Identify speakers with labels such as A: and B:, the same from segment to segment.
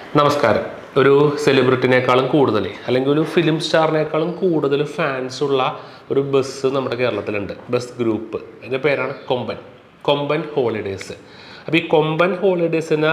A: നമസ്കാരം ഒരു സെലിബ്രിറ്റിനേക്കാളും കൂടുതൽ അല്ലെങ്കിൽ ഒരു ഫിലിം സ്റ്റാറിനേക്കാളും കൂടുതൽ ഫാൻസ് ഉള്ള ഒരു ബസ് നമ്മുടെ കേരളത്തിലുണ്ട് ബസ് ഗ്രൂപ്പ് അതിൻ്റെ പേരാണ് കൊമ്പൻ കൊമ്പൻ ഹോളിഡേയ്സ് അപ്പോൾ ഈ കൊമ്പൻ ഹോളിഡേയ്സിനെ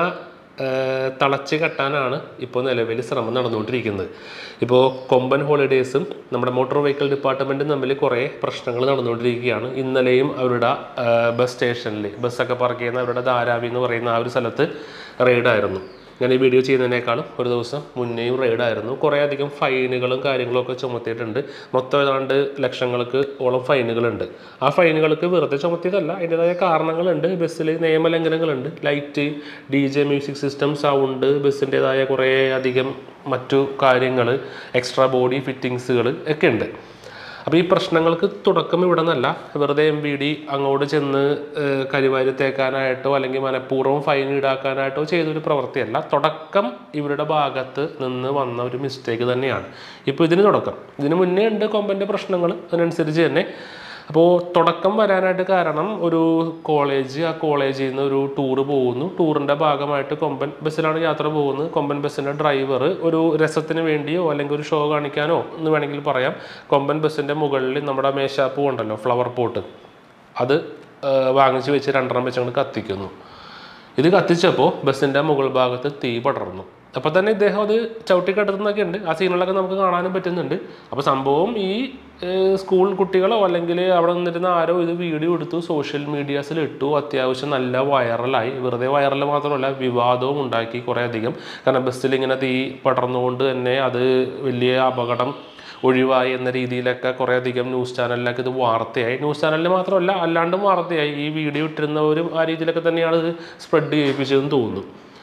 A: തളച്ച് കെട്ടാനാണ് ഇപ്പോൾ നിലവിൽ ശ്രമം നടന്നുകൊണ്ടിരിക്കുന്നത് ഇപ്പോൾ കൊമ്പൻ ഹോളിഡേയ്സും നമ്മുടെ മോട്ടോർ വെഹിക്കിൾ ഡിപ്പാർട്ട്മെൻറ്റും തമ്മിൽ കുറേ പ്രശ്നങ്ങൾ നടന്നുകൊണ്ടിരിക്കുകയാണ് ഇന്നലെയും അവരുടെ ആ, ബസ് സ്റ്റേഷനിൽ ബസ്സൊക്കെ പാർക്ക് ചെയ്യുന്ന അവരുടെ ധാരാവി എന്ന് പറയുന്ന ആ ഒരു സ്ഥലത്ത് റെയ്ഡായിരുന്നു ഞാൻ ഈ വീഡിയോ ചെയ്യുന്നതിനേക്കാളും ഒരു ദിവസം മുന്നേയും റെയ്ഡായിരുന്നു കുറേ അധികം ഫൈനുകളും കാര്യങ്ങളും ഒക്കെ ചുമത്തിയിട്ടുണ്ട് മൊത്തം ഏതാണ്ട് ലക്ഷങ്ങൾക്ക് ഓളം ഫൈനുകളുണ്ട് ആ ഫൈനുകൾക്ക് വെറുതെ ചുമത്തിയതല്ല അതിൻ്റെതായ കാരണങ്ങളുണ്ട് ബസ്സിൽ നിയമലംഘനങ്ങളുണ്ട് light D J music system sound ബസ്സിൻ്റെതായ കുറേ അധികം മറ്റു കാര്യങ്ങൾ എക്സ്ട്രാ ബോഡി ഫിറ്റിങ്സുകൾ ഒക്കെ ഉണ്ട് അപ്പോൾ ഈ പ്രശ്നങ്ങൾക്ക് തുടക്കം ഇവിടെ നിന്നല്ല വെറുതെ എം വി ഡി അങ്ങോട്ട് ചെന്ന് ഏഹ്, കരിവാരി തേക്കാനായിട്ടോ അല്ലെങ്കിൽ മനഃപൂർവ്വം ഫൈൻ ഈടാക്കാനായിട്ടോ ചെയ്തൊരു പ്രവൃത്തിയല്ല തുടക്കം ഇവരുടെ ഭാഗത്ത് നിന്ന് വന്ന ഒരു മിസ്റ്റേക്ക് തന്നെയാണ് ഇപ്പോൾ ഇതിന് തുടക്കം ഇതിന് മുന്നേ ഉണ്ട് കൊമ്പൻ്റെ പ്രശ്നങ്ങൾ അതിനനുസരിച്ച് തന്നെ അപ്പോൾ തുടക്കം വരാനായിട്ട് കാരണം ഒരു കോളേജ് ആ കോളേജിൽ നിന്ന് ഒരു ടൂറ് പോകുന്നു ടൂറിൻ്റെ ഭാഗമായിട്ട് കൊമ്പൻ ബസ്സിലാണ് യാത്ര പോകുന്നത് കൊമ്പൻ ബസ്സിൻ്റെ ഡ്രൈവർ ഒരു രസത്തിന് വേണ്ടിയോ അല്ലെങ്കിൽ ഒരു ഷോ കാണിക്കാനോ എന്ന് വേണമെങ്കിൽ പറയാം കൊമ്പൻ ബസ്സിൻ്റെ മുകളിൽ നമ്മുടെ മേശാപ്പ് ഉണ്ടല്ലോ ഫ്ലവർ പോട്ട് അത് ആ, വാങ്ങിച്ച് വെച്ച് രണ്ടെണ്ണം വെച്ച് അങ്ങോട്ട് കത്തിക്കുന്നു ഇത് കത്തിച്ചപ്പോൾ ബസ്സിൻ്റെ മുകൾ ഭാഗത്ത് തീ പടർന്നു അപ്പോൾ തന്നെ ഇദ്ദേഹം അത് ചവിട്ടി കെട്ടുന്നൊക്കെ ഉണ്ട് ആ സീനുകളൊക്കെ നമുക്ക് കാണാനും പറ്റുന്നുണ്ട് അപ്പോൾ സംഭവം ഈ ഏഹ്, സ്കൂൾ കുട്ടികളോ അല്ലെങ്കിൽ അവിടെ നിന്നിരുന്ന ആരോ ഇത് വീഡിയോ എടുത്തു സോഷ്യൽ മീഡിയാസിൽ ഇട്ടു അത്യാവശ്യം നല്ല വൈറലായി വെറുതെ വൈറൽ മാത്രമല്ല വിവാദവും ഉണ്ടാക്കി കുറേ അധികം കാരണം ബസ്സിൽ ഇങ്ങനെ തീ പടർന്നുകൊണ്ട് തന്നെ അത് വലിയ അപകടം ഒഴിവായി എന്ന രീതിയിലൊക്കെ കുറേ അധികം ന്യൂസ് ചാനലിലൊക്കെ ഇത് വാർത്തയായി ന്യൂസ് ചാനലിൽ മാത്രമല്ല അല്ലാണ്ടും വാർത്തയായി ഈ വീഡിയോ ഇട്ടിരുന്നവരും ആ രീതിയിലൊക്കെ തന്നെയാണ് ഇത് സ്പ്രെഡ് ചെയ്യിപ്പിച്ചതെന്ന് തോന്നുന്നു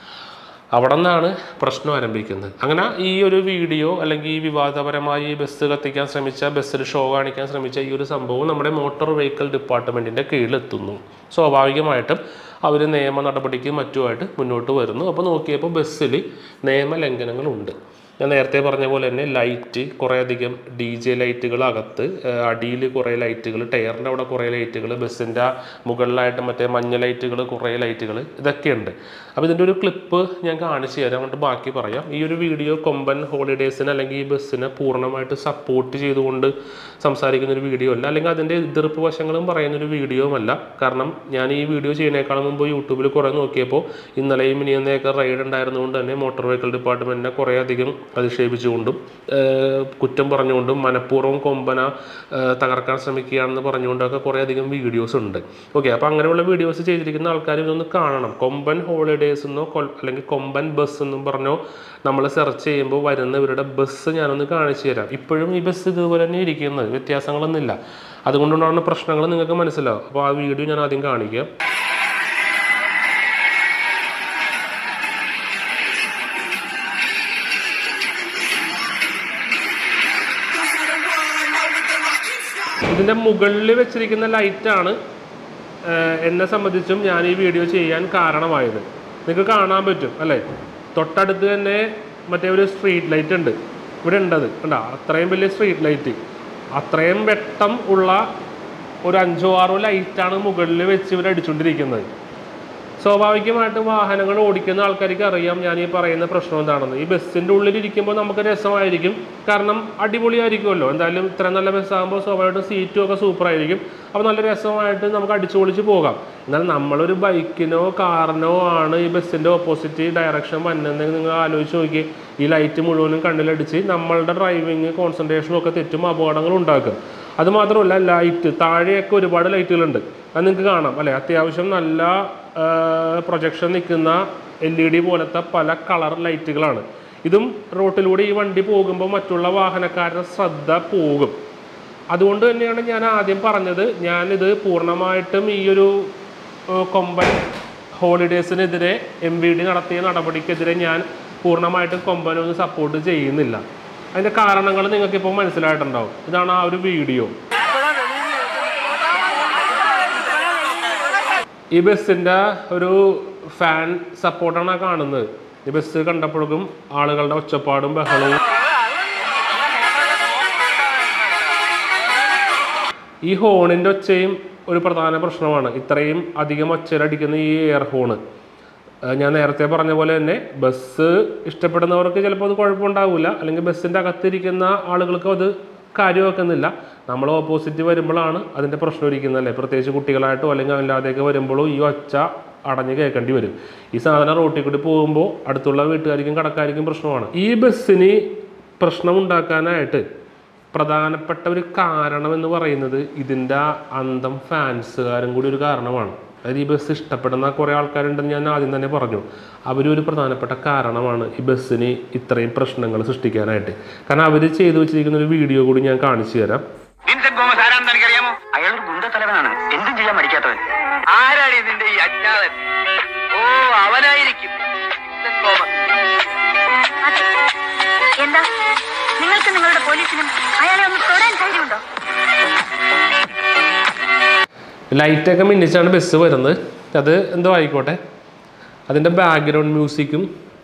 A: അവിടെ നിന്നാണ് പ്രശ്നം ആരംഭിക്കുന്നത് അങ്ങനെ ഈ ഒരു വീഡിയോ അല്ലെങ്കിൽ ഈ വിവാദപരമായി ഈ ബസ് കത്തിക്കാൻ ശ്രമിച്ച ബസ്സിൽ ഷോ കാണിക്കാൻ ശ്രമിച്ച ഈ ഒരു സംഭവം നമ്മുടെ മോട്ടോർ വെഹിക്കിൾ ഡിപ്പാർട്ട്മെൻറ്റിൻ്റെ കീഴിലെത്തുന്നു സ്വാഭാവികമായിട്ടും അവർ നിയമ നടപടിക്ക് മറ്റുമായിട്ട് മുന്നോട്ട് വരുന്നു അപ്പോൾ നോക്കിയപ്പോൾ ബസ്സിൽ നിയമലംഘനങ്ങളുണ്ട് ഞാൻ നേരത്തെ പറഞ്ഞ പോലെ തന്നെ ലൈറ്റ് കുറേ അധികം ഡി ജെ ലൈറ്റുകൾ അകത്ത് അടിയിൽ കുറേ ലൈറ്റുകൾ ടയറിൻ്റെ അവിടെ കുറേ ലൈറ്റുകൾ ബസ്സിൻ്റെ മുകളിലായിട്ട് മറ്റേ മഞ്ഞ ലൈറ്റുകൾ കുറേ ലൈറ്റുകൾ ഇതൊക്കെയുണ്ട് അപ്പോൾ ഇതിൻ്റെ ഒരു ക്ലിപ്പ് ഞാൻ കാണിച്ചു തരാം എന്നിട്ട് ബാക്കി പറയാം ഈ ഒരു വീഡിയോ കൊമ്പൻ ഹോളിഡേയ്സിന് അല്ലെങ്കിൽ ഈ ബസ്സിനെ പൂർണ്ണമായിട്ട് സപ്പോർട്ട് ചെയ്തുകൊണ്ട് സംസാരിക്കുന്ന ഒരു വീഡിയോ അല്ല അല്ലെങ്കിൽ അതിൻ്റെ എതിർപ്പ് വശങ്ങളും പറയുന്ന ഒരു വീഡിയോയുമല്ല കാരണം ഞാൻ ഈ വീഡിയോ ചെയ്യുന്നതിനേക്കാളും മുമ്പ് യൂട്യൂബിൽ കുറേ നോക്കിയപ്പോൾ ഇന്നലെയും ഇനിയൊന്നേക്കെ റൈഡ് ഉണ്ടായിരുന്നുകൊണ്ട് തന്നെ മോട്ടോർ വെഹിക്കിൾ ഡിപ്പാർട്ട്മെൻറ്റിനെ കുറേ അധികം അധിക്ഷേപിച്ചുകൊണ്ടും ഏഹ്, കുറ്റം പറഞ്ഞുകൊണ്ടും മനഃപൂർവ്വം കൊമ്പന ഏഹ്, തകർക്കാൻ ശ്രമിക്കുകയാണെന്ന് പറഞ്ഞുകൊണ്ടൊക്കെ കുറേ അധികം വീഡിയോസ് ഉണ്ട് ഓക്കെ അപ്പോൾ അങ്ങനെയുള്ള വീഡിയോസ് ചെയ്തിരിക്കുന്ന ആൾക്കാർ ഇതൊന്ന് കാണണം കൊമ്പൻ ഹോളിഡേയ്സ് എന്നോ കൊൽ- അല്ലെങ്കിൽ കൊമ്പൻ ബസ് എന്നും പറഞ്ഞോ നമ്മൾ സെർച്ച് ചെയ്യുമ്പോൾ വരുന്ന ഇവരുടെ ബസ് ഞാനൊന്ന് കാണിച്ചു തരാം ഇപ്പോഴും ഈ ബസ് ഇതുപോലെ തന്നെ ഇരിക്കുന്നത് വ്യത്യാസങ്ങളൊന്നുമില്ല അതുകൊണ്ടുണ്ടാകുന്ന പ്രശ്നങ്ങൾ നിങ്ങൾക്ക് മനസ്സിലാവും അപ്പോൾ ആ വീഡിയോ ഞാൻ ആദ്യം കാണിക്കാം ഇതിൻ്റെ മുകളിൽ വെച്ചിരിക്കുന്ന ലൈറ്റാണ് എന്നെ സംബന്ധിച്ചും ഞാൻ ഈ വീഡിയോ ചെയ്യാൻ കാരണമായത് നിങ്ങൾക്ക് കാണാൻ പറ്റും അല്ലേ തൊട്ടടുത്ത് തന്നെ മറ്റേ ഒരു സ്ട്രീറ്റ് ലൈറ്റ് ഉണ്ട് ഇവിടെ ഉണ്ടത് കണ്ടോ അത്രയും വലിയ സ്ട്രീറ്റ് ലൈറ്റ് അത്രയും വെട്ടം ഉള്ള ഒരു അഞ്ചോ ആറോ ലൈറ്റാണ് മുകളിൽ വെച്ച് ഇവർ അടിച്ചുകൊണ്ടിരിക്കുന്നത് സ്വാഭാവികമായിട്ടും വാഹനങ്ങൾ ഓടിക്കുന്ന ആൾക്കാർക്ക് അറിയാം ഞാൻ ഈ പറയുന്ന പ്രശ്നം എന്താണെന്ന് ഈ ബസ്സിൻ്റെ ഉള്ളിൽ ഇരിക്കുമ്പോൾ നമുക്ക് രസമായിരിക്കും കാരണം അടിപൊളിയായിരിക്കുമല്ലോ എന്തായാലും ഇത്ര നല്ല ബസ്സാകുമ്പോൾ സ്വാഭാവികമായിട്ടും സീറ്റും ഒക്കെ സൂപ്പർ ആയിരിക്കും അപ്പോൾ നല്ല രസമായിട്ട് നമുക്ക് അടിച്ചു പൊളിച്ച് പോകാം എന്നാൽ നമ്മളൊരു ബൈക്കിനോ കാറിനോ ആണ് ഈ ബസ്സിൻ്റെ ഓപ്പോസിറ്റ് ഡയറക്ഷൻ വന്നതെങ്കിൽ നിങ്ങൾ ആലോചിച്ച് നോക്കി ഈ ലൈറ്റ് മുഴുവനും കണ്ണിലടിച്ച് നമ്മളുടെ ഡ്രൈവിങ് കോൺസെൻട്രേഷനും ഒക്കെ തെറ്റും അപകടങ്ങളും ഉണ്ടാക്കും അത് മാത്രമല്ല ലൈറ്റ് താഴെയൊക്കെ ഒരുപാട് ലൈറ്റുകളുണ്ട് അത് നിങ്ങൾക്ക് കാണാം അല്ലേ അത്യാവശ്യം നല്ല പ്രൊജക്ഷൻ നിൽക്കുന്ന എൽ ഇ ഡി പോലത്തെ പല കളർ ലൈറ്റുകളാണ് ഇതും റോട്ടിലൂടെ ഈ വണ്ടി പോകുമ്പോൾ മറ്റുള്ള വാഹനക്കാരുടെ ശ്രദ്ധ പോകും അതുകൊണ്ട് തന്നെയാണ് ഞാൻ ആദ്യം പറഞ്ഞത് ഞാനിത് പൂർണ്ണമായിട്ടും ഈ ഒരു ഏഹ്, കൊമ്പൻ ഹോളിഡേയ്സിനെതിരെ എം വി ഡി നടത്തിയ നടപടിക്കെതിരെ ഞാൻ പൂർണ്ണമായിട്ടും കൊമ്പനൊന്നും സപ്പോർട്ട് ചെയ്യുന്നില്ല അതിൻ്റെ കാരണങ്ങൾ നിങ്ങൾക്കിപ്പോൾ മനസ്സിലായിട്ടുണ്ടാവും ഇതാണ് ആ ഒരു വീഡിയോ ഈ ബസ്സിൻ്റെ ഒരു ഫാൻ സപ്പോർട്ടാണ് ആ കാണുന്നത് ഈ ബസ് കണ്ടപ്പോഴേക്കും ആളുകളുടെ ഒച്ചപ്പാടും ബഹളവും ഈ ഹോണിൻ്റെ ഒച്ചയും ഒരു പ്രധാന പ്രശ്നമാണ് ഇത്രയും അധികം ഒച്ചയിലടിക്കുന്ന ഈ എയർ ഹോണ് ഏഹ് ഞാൻ നേരത്തെ പറഞ്ഞ പോലെ തന്നെ ബസ് ഇഷ്ടപ്പെടുന്നവർക്ക് ചിലപ്പോൾ അത് കുഴപ്പമുണ്ടാവില്ല അല്ലെങ്കിൽ ബസ്സിൻ്റെ അകത്തിരിക്കുന്ന ആളുകൾക്ക് അത് കാര്യമാക്കുന്നില്ല നമ്മൾ ഓപ്പോസിറ്റ് വരുമ്പോഴാണ് അതിൻ്റെ പ്രശ്നം ഇരിക്കുന്നത് അല്ലേ പ്രത്യേകിച്ച് കുട്ടികളായിട്ടോ അല്ലെങ്കിൽ അല്ലാതെയൊക്കെ വരുമ്പോഴോ ഈ ഒച്ച അടഞ്ഞ് കേൾക്കേണ്ടി വരും ഈ സാധനം റോട്ടിൽ കൂടി പോകുമ്പോൾ അടുത്തുള്ള വീട്ടുകാർക്കും കടക്കാർക്കും പ്രശ്നമാണ് ഈ ബസ്സിന് പ്രശ്നമുണ്ടാക്കാനായിട്ട് പ്രധാനപ്പെട്ട ഒരു കാരണം എന്ന് പറയുന്നത് ഇതിൻ്റെ അന്തം ഫാൻസുകാരും കൂടി ഒരു കാരണമാണ് അതായത് ഈ ബസ് ഇഷ്ടപ്പെടുന്ന കുറേ ആൾക്കാരുണ്ടെന്ന് ഞാൻ ആദ്യം തന്നെ പറഞ്ഞു അവരൊരു പ്രധാനപ്പെട്ട കാരണമാണ് ഈ ബസ്സിന് ഇത്രയും പ്രശ്നങ്ങൾ സൃഷ്ടിക്കാനായിട്ട് കാരണം അവർ ചെയ്തു വെച്ചിരിക്കുന്ന ഒരു വീഡിയോ കൂടി ഞാൻ കാണിച്ചു തരാം
B: വിൻസെന്റ് തോമസ് ആരാണെന്ന് എനിക്കറിയാമോ അയാൾ ഒരു ഗുണ്ടത്തലവനാണ് എന്തും ചെയ്യാൻ മടിക്കാത്തവൻ ആരാണ് ഇതിന്റെ ഈ അജ്ഞാതൻ ഓ അവനായിരിക്കും വിൻസെന്റ് തോമസ്
C: അതെ. എന്താ നിങ്ങൾക്ക് നിങ്ങളുടെ പോലീസിനും അയാളെ ഒന്ന് തൊടാൻ ധൈര്യമുണ്ടോ
A: ലൈറ്റൊക്കെ മിന്നിച്ചാണ് ബസ് വരുന്നത് അത് എന്തോ ആയിക്കോട്ടെ അതിൻ്റെ ബാക്ക്ഗ്രൗണ്ട് മ്യൂസിക്കും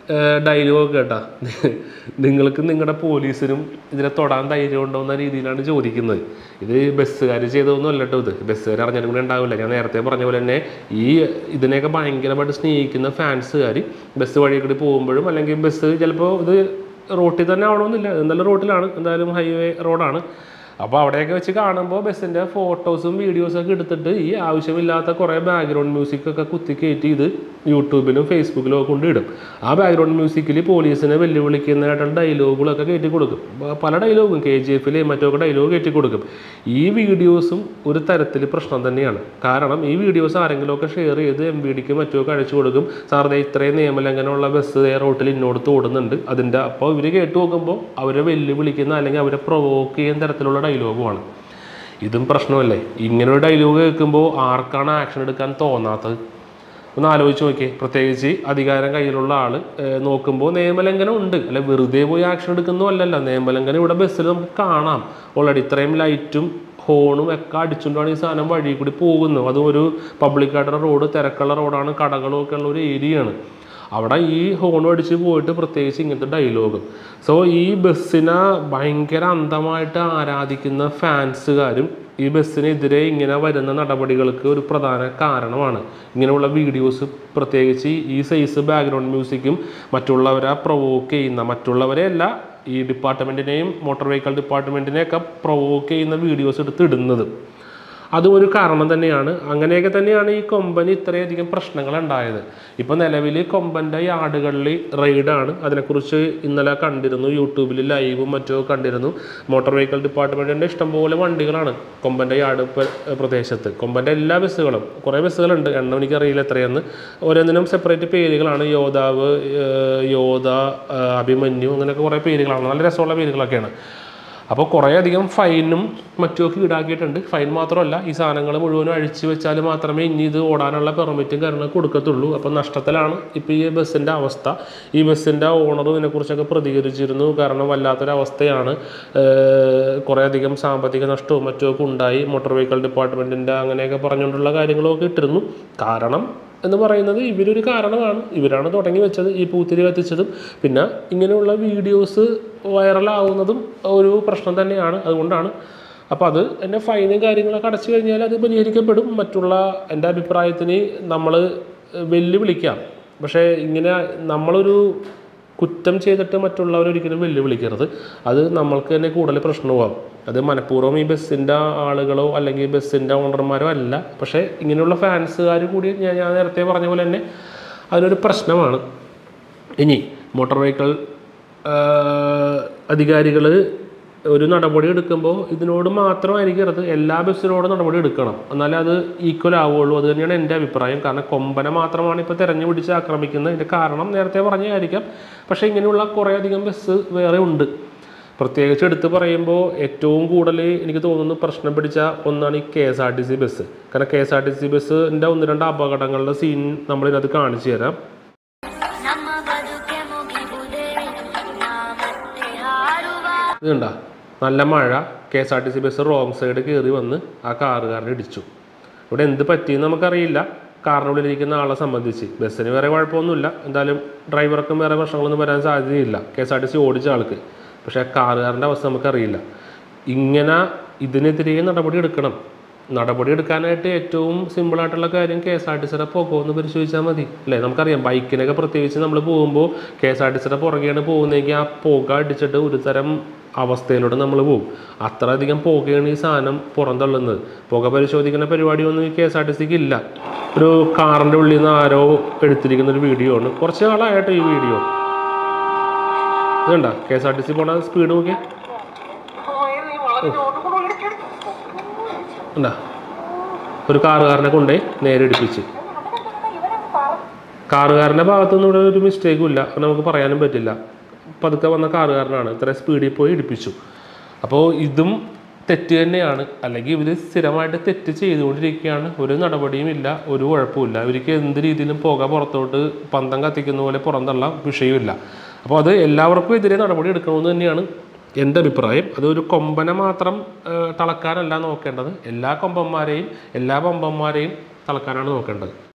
A: ഡയലോഗ് കേട്ടാ നിങ്ങൾക്ക് നിങ്ങളുടെ പോലീസിനും ഇതിനെ തൊടാൻ ധൈര്യം ഉണ്ടോ എന്ന രീതിയിലാണ് ചോദിക്കുന്നത് ഇത് ബസ്സുകാർ ചെയ്തതൊന്നും അല്ല കേട്ടോ ഇത് ബസ്സുകാർ അറിഞ്ഞാലും കൂടെ ഉണ്ടാവില്ല ഞാൻ നേരത്തെ പറഞ്ഞ പോലെ തന്നെ ഈ ഇതിനെയൊക്കെ ഭയങ്കരമായിട്ട് സ്നേഹിക്കുന്ന ഫാൻസുകാർ ബസ് വഴി കൂടി പോകുമ്പോഴും അല്ലെങ്കിൽ ബസ് ചിലപ്പോൾ ഇത് റോട്ടിൽ തന്നെ ആവണമെന്നില്ല എന്തായാലും റോട്ടിലാണ് എന്തായാലും ഹൈവേ റോഡാണ് അപ്പോൾ അവിടെയൊക്കെ വെച്ച് കാണുമ്പോൾ ബസ്സിൻ്റെ ഫോട്ടോസും വീഡിയോസും ഒക്കെ എടുത്തിട്ട് ഈ ആവശ്യമില്ലാത്ത കുറേ ബാക്ക്ഗ്രൗണ്ട് മ്യൂസിക് ഒക്കെ കുത്തി കയറ്റി ഇത് യൂട്യൂബിലും ഫേസ്ബുക്കിലും ഒക്കെ കൊണ്ടിടും ആ ബാക്ക്ഗ്രൗണ്ട് മ്യൂസിക്കിൽ പോലീസിനെ വെല്ലുവിളിക്കുന്നതായിട്ടുള്ള ഡയലോഗുകളൊക്കെ കയറ്റി കൊടുക്കും പ- പല ഡയലോഗും കെ ജി എഫിൽ മറ്റൊക്കെ ഡയലോഗ് കയറ്റി കൊടുക്കും ഈ വീഡിയോസും ഒരു തരത്തിൽ പ്രശ്നം തന്നെയാണ് കാരണം ഈ വീഡിയോസ് ആരെങ്കിലുമൊക്കെ ഷെയർ ചെയ്ത് എം വി ഡിക്ക് മറ്റൊക്കെ അയച്ചു കൊടുക്കും സാറിന് ഇത്രയും നിയമലംഘനമുള്ള ബസ് റോട്ടിൽ ഇന്നോടത്ത് ഓടുന്നുണ്ട് അതിൻ്റെ അപ്പോൾ ഇവർ കേട്ട് നോക്കുമ്പോൾ അവരെ വെല്ലുവിളിക്കുന്ന അല്ലെങ്കിൽ അവരെ പ്രൊവോക്ക് ചെയ്യുന്ന തരത്തിലുള്ള ഡയലോഗുമാണ് ഇതും പ്രശ്നമല്ലേ ഇങ്ങനെ ഒരു ഡയലോഗ് കേൾക്കുമ്പോൾ ആർക്കാണ് ആക്ഷൻ എടുക്കാൻ തോന്നാത്തത് ഒന്ന് ആലോചിച്ച് നോക്കിയേ പ്രത്യേകിച്ച് അധികാരം കയ്യിലുള്ള ആൾ നോക്കുമ്പോൾ നിയമലംഘനം ഉണ്ട് അല്ലെ വെറുതെ പോയി ആക്ഷൻ എടുക്കുന്നതല്ലല്ലോ നിയമലംഘനം ഇവിടെ ബസ്സിൽ നമുക്ക് കാണാം ഓൾറെഡി ഇത്രയും ലൈറ്റും ഹോണും ഒക്കെ അടിച്ചുകൊണ്ടാണ് ഈ സാധനം വഴി കൂടി പോകുന്നത് അതും ഒരു പബ്ലിക്കായിട്ടുള്ള റോഡ് തിരക്കുള്ള റോഡാണ് കടകളും ഒക്കെ ഉള്ള ഒരു ഏരിയയാണ് അവിടെ ഈ ഹോൺ അടിച്ച് പോയിട്ട് പ്രത്യേകിച്ച് ഇങ്ങനത്തെ ഡയലോഗ് സോ ഈ ബസ്സിനെ ഭയങ്കര അന്ധമായിട്ട് ആരാധിക്കുന്ന ഫാൻസുകാരും ഈ ബസ്സിനെതിരെ ഇങ്ങനെ വരുന്ന നടപടികൾക്ക് ഒരു പ്രധാന കാരണമാണ് ഇങ്ങനെയുള്ള വീഡിയോസ് പ്രത്യേകിച്ച് ഈ സൈസ് ബാക്ക്ഗ്രൗണ്ട് മ്യൂസിക്കും മറ്റുള്ളവരെ പ്രൊവോക്ക് ചെയ്യുന്ന മറ്റുള്ളവരെ അല്ല ഈ ഡിപ്പാർട്ട്മെൻറ്റിനെയും മോട്ടോർ വെഹിക്കിൾ ഡിപ്പാർട്ട്മെൻറ്റിനെയൊക്കെ പ്രൊവോക്ക് ചെയ്യുന്ന വീഡിയോസ് എടുത്ത് ഇടുന്നത് അതും ഒരു കാരണം തന്നെയാണ് അങ്ങനെയൊക്കെ തന്നെയാണ് ഈ കൊമ്പന് ഇത്രയധികം പ്രശ്നങ്ങൾ ഉണ്ടായത് ഇപ്പോൾ നിലവിൽ കൊമ്പൻ്റെ യാർഡുകളിൽ റെയ്ഡാണ് അതിനെക്കുറിച്ച് ഇന്നലെ കണ്ടിരുന്നു യൂട്യൂബിൽ ലൈവും മറ്റോ കണ്ടിരുന്നു മോട്ടോർ വെഹിക്കിൾ ഡിപ്പാർട്ട്മെൻറ്റിൻ്റെ ഇഷ്ടംപോലെ വണ്ടികളാണ് കൊമ്പൻ്റെ യാർഡ് പ്ര- പ്രദേശത്ത് കൊമ്പൻ്റെ എല്ലാ ബസ്സുകളും കുറേ ബസ്സുകളുണ്ട് എണ്ണം എനിക്കറിയില്ല എത്രയെന്ന് ഓരോന്നിനും സെപ്പറേറ്റ് പേരുകളാണ് യോദ്ധാവ് ഏഹ് യോധ ഏഹ് അഭിമന്യു അങ്ങനെയൊക്കെ കുറേ പേരുകളാണ് നല്ല രസമുള്ള പേരുകളൊക്കെയാണ് അപ്പോൾ കുറേ അധികം ഫൈനും മറ്റുമൊക്കെ ഈടാക്കിയിട്ടുണ്ട് ഫൈൻ മാത്രമല്ല ഈ സാധനങ്ങൾ മുഴുവനും അഴിച്ചു വെച്ചാൽ മാത്രമേ ഇനി ഇത് ഓടാനുള്ള പെർമിറ്റും കാര്യങ്ങളൊക്കെ കൊടുക്കത്തുള്ളൂ അപ്പോൾ നഷ്ടത്തിലാണ് ഇപ്പോൾ ഈ ബസ്സിൻ്റെ അവസ്ഥ ഈ ബസ്സിൻ്റെ ഓണർ ഇതിനെക്കുറിച്ചൊക്കെ പ്രതികരിച്ചിരുന്നു കാരണം വല്ലാത്തൊരവസ്ഥയാണ് ഏഹ് കുറേ അധികം സാമ്പത്തിക നഷ്ടവും മറ്റുമൊക്കെ ഉണ്ടായി മോട്ടോർ വെഹിക്കിൾ ഡിപ്പാർട്ട്മെൻറ്റിൻ്റെ അങ്ങനെയൊക്കെ പറഞ്ഞുകൊണ്ടുള്ള കാര്യങ്ങളൊക്കെ ഇട്ടിരുന്നു കാരണം എന്ന് പറയുന്നത് ഇവരൊരു കാരണമാണ് ഇവരാണ് തുടങ്ങി വെച്ചത് ഈ പൂത്തിരി കത്തിച്ചതും പിന്നെ ഇങ്ങനെയുള്ള വീഡിയോസ് വൈറലാവുന്നതും ഒരു പ്രശ്നം തന്നെയാണ് അതുകൊണ്ടാണ് അപ്പോൾ അത് എന്നെ ഫൈനും കാര്യങ്ങളൊക്കെ അടച്ചു കഴിഞ്ഞാൽ അത് പരിഹരിക്കപ്പെടും മറ്റുള്ള എൻ്റെ അഭിപ്രായത്തിന് നമ്മൾ വെല്ലുവിളിക്കാം പക്ഷേ ഇങ്ങനെ നമ്മളൊരു കുറ്റം ചെയ്തിട്ട് മറ്റുള്ളവരെ ഒരിക്കലും വെല്ലുവിളിക്കരുത് അത് നമ്മൾക്ക് തന്നെ കൂടുതൽ പ്രശ്നമാകും അത് മനഃപൂർവ്വം ഈ ബസ്സിൻ്റെ ആളുകളോ അല്ലെങ്കിൽ ബസ്സിൻ്റെ ഓണർമാരോ അല്ല പക്ഷേ ഇങ്ങനെയുള്ള ഫാൻസുകാർ കൂടി ഞാൻ ഞാൻ നേരത്തെ പറഞ്ഞ പോലെ തന്നെ അതിനൊരു പ്രശ്നമാണ് ഇനി മോട്ടോർ വെഹിക്കിൾ അധികാരികൾ ഒരു നടപടി എടുക്കുമ്പോൾ ഇതിനോട് മാത്രമായിരിക്കരുത് എല്ലാ ബസ്സിനോടും നടപടി എടുക്കണം എന്നാലേ അത് ഈക്വൽ ആവുള്ളൂ അത് തന്നെയാണ് എൻ്റെ അഭിപ്രായം കാരണം കൊമ്പനെ മാത്രമാണ് ഇപ്പോൾ തെരഞ്ഞു പിടിച്ച് ആക്രമിക്കുന്നത് ഇതിൻ്റെ കാരണം നേരത്തെ പറഞ്ഞായിരിക്കാം പക്ഷേ ഇങ്ങനെയുള്ള കുറേയധികം ബസ് വേറെ ഉണ്ട് പ്രത്യേകിച്ച് എടുത്ത് പറയുമ്പോൾ ഏറ്റവും കൂടുതൽ എനിക്ക് തോന്നുന്നു പ്രശ്നം പിടിച്ച ഒന്നാണ് ഈ K S R T C bus കാരണം K S R T C ബസ്സിൻ്റെ ഒന്ന് രണ്ട് അപകടങ്ങളുടെ സീൻ നമ്മളിതിനകത്ത് കാണിച്ചു തരാം
C: ನಮ್ಮ ಬದುಕೆ ಮುಗಿಬುದೇ ನಾಮತ್ತೆ ಹಾರುವ
A: ഇത് കണ്ട നല്ല മഴ K S R T C bus wrong side കയറി വന്ന് ആ കാറുകാരനെ ഇടിച്ചു ഇവിടെ എന്ത് പറ്റിയെന്ന് നമുക്കറിയില്ല കാറിനുള്ളിലിരിക്കുന്ന ആളെ സംബന്ധിച്ച് ബസ്സിന് വേറെ കുഴപ്പമൊന്നുമില്ല എന്തായാലും ഡ്രൈവർക്കും വേറെ പ്രശ്നങ്ങളൊന്നും വരാൻ സാധ്യതയില്ല K S R T C ഓടിച്ച ആൾക്ക് പക്ഷേ കാറുകാരൻ്റെ അവസ്ഥ നമുക്കറിയില്ല ഇങ്ങനെ ഇതിനെതിരെ നടപടി എടുക്കണം നടപടി എടുക്കാനായിട്ട് ഏറ്റവും സിമ്പിളായിട്ടുള്ള കാര്യം കെ എസ് ആർ ടി സിയുടെ പുകയൊന്ന് പരിശോധിച്ചാൽ മതി അല്ലേ നമുക്കറിയാം ബൈക്കിനൊക്കെ പ്രത്യേകിച്ച് നമ്മൾ പോകുമ്പോൾ കെ എസ് ആർ ടി സിയുടെ പുറകെയാണ് പോകുന്നതെങ്കിൽ ആ പുക അടിച്ചിട്ട് ഒരു തരം അവസ്ഥയിലൂടെ നമ്മൾ പോകും അത്രയധികം പുകയാണ് ഈ സാധനം പുറന്തള്ളുന്നത് പുക പരിശോധിക്കുന്ന പരിപാടിയൊന്നും ഈ കെ എസ് ആർ ടി സിക്ക് ഇല്ല ഒരു കാറിൻ്റെ ഉള്ളിൽ നിന്ന് ആരോ എടുത്തിരിക്കുന്ന ഒരു വീഡിയോ ആണ് കുറച്ച് നാളായിട്ട് ഈ വീഡിയോ ഇതുണ്ട K S R T C പോണ സ്പീഡ് നോക്കിയേ ഉണ്ടാ ഒരു കാറുകാരനെ കൊണ്ടേ നേരെ ഇടിപ്പിച്ച് കാറുകാരൻ്റെ ഭാഗത്തുനിന്ന് ഇവിടെ ഒരു മിസ്റ്റേക്കും ഇല്ല അത് നമുക്ക് പറയാനും പറ്റില്ല പതുക്കെ വന്ന കാറുകാരനാണ് ഇത്ര സ്പീഡിൽ പോയി ഇടിപ്പിച്ചു അപ്പോൾ ഇതും തെറ്റ് തന്നെയാണ് അല്ലെങ്കിൽ ഇവർ സ്ഥിരമായിട്ട് തെറ്റ് ചെയ്തുകൊണ്ടിരിക്കുകയാണ് ഒരു നടപടിയും ഇല്ല ഒരു കുഴപ്പമില്ല ഇവർക്ക് എന്ത് രീതിയിലും പുക പുറത്തോട്ട് പന്തം കത്തിക്കുന്ന പോലെ പുറന്തള്ള വിഷയമില്ല അപ്പോൾ അത് എല്ലാവർക്കും എതിരെ നടപടി എടുക്കണമെന്ന് തന്നെയാണ് എൻ്റെ അഭിപ്രായം അത് ഒരു കൊമ്പനെ മാത്രം ആ, തളക്കാനല്ല നോക്കേണ്ടത് എല്ലാ കൊമ്പന്മാരെയും എല്ലാ കൊമ്പന്മാരെയും തളക്കാനാണ് നോക്കേണ്ടത്